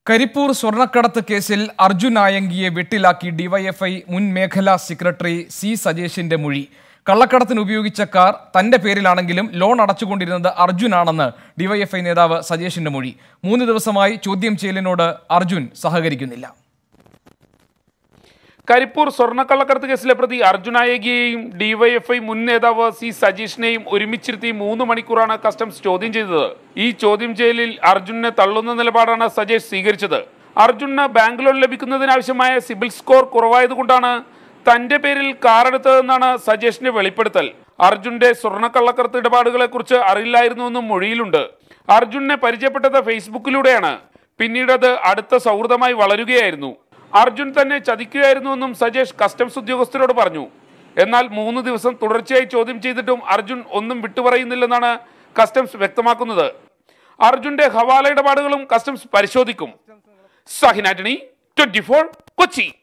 കരിപ്പൂർ സ്വർണ്ണക്കടത്ത് കേസിൽ അർജുൻ ആയങ്കിയെ വെട്ടിലാക്കി ഡിവൈഎഫ്ഐ മുൻ മേഖലാ സെക്രട്ടറി സി സജേഷിന്റെ മൊഴി കള്ളക്കടത്തിന് ഉപയോഗിച്ച കാർ തന്റെ പേരിലാണെങ്കിലും ലോൺ അടച്ചുകൊണ്ടിരുന്നത് അർജുനാണെന്ന് ഡിവൈഎഫ്ഐ നേതാവ് സജേഷിന്റെ മൊഴി മൂന്ന് ദിവസമായി ചോദ്യം ചെയ്യലിനോട് അർജുൻ സഹകരിക്കുന്നില്ല കരിപ്പൂർ സ്വർണ്ണക്കള്ളക്കടത്ത് കേസിലെ പ്രതി അർജുനായകിയെയും ഡിവൈഎഫ്ഐ മുൻ നേതാവ് സി സജീഷിനെയും ഒരുമിച്ചിരുത്തി മൂന്ന് മണിക്കൂറാണ് കസ്റ്റംസ് ചോദ്യം ചെയ്തത് ഈ ചോദ്യം ചെയ്യലിൽ അർജുനെ തള്ളുന്ന നിലപാടാണ് സജേഷ് സ്വീകരിച്ചത് അർജുന് ബാങ്ക് ലോൺ ലഭിക്കുന്നതിനാവശ്യമായ സിബിൽ സ്കോർ കുറവായതുകൊണ്ടാണ് തന്റെ പേരിൽ കാറെടുത്തതെന്നാണ് സജേഷിന്റെ വെളിപ്പെടുത്തൽ അർജുന്റെ സ്വർണ്ണക്കള്ളക്കടത്ത് ഇടപാടുകളെ കുറിച്ച് അറിയില്ലായിരുന്നുവെന്നും മൊഴിയിലുണ്ട് അർജുനെ പരിചയപ്പെട്ടത് ഫേസ്ബുക്കിലൂടെയാണ് പിന്നീട് അത് അടുത്ത സൗഹൃദമായി വളരുകയായിരുന്നു അർജുൻ തന്നെ ചതിക്കുകയായിരുന്നുവെന്നും സജേഷ് കസ്റ്റംസ് ഉദ്യോഗസ്ഥരോട് പറഞ്ഞു എന്നാൽ മൂന്ന് ദിവസം തുടർച്ചയായി ചോദ്യം ചെയ്തിട്ടും അർജുൻ ഒന്നും വിട്ടുപറയുന്നില്ലെന്നാണ് കസ്റ്റംസ് വ്യക്തമാക്കുന്നത് അർജുന്റെ ഹവാല ഇടപാടുകളും കസ്റ്റംസ് പരിശോധിക്കും സഹിനാറ്റണി ട്വന്റി കൊച്ചി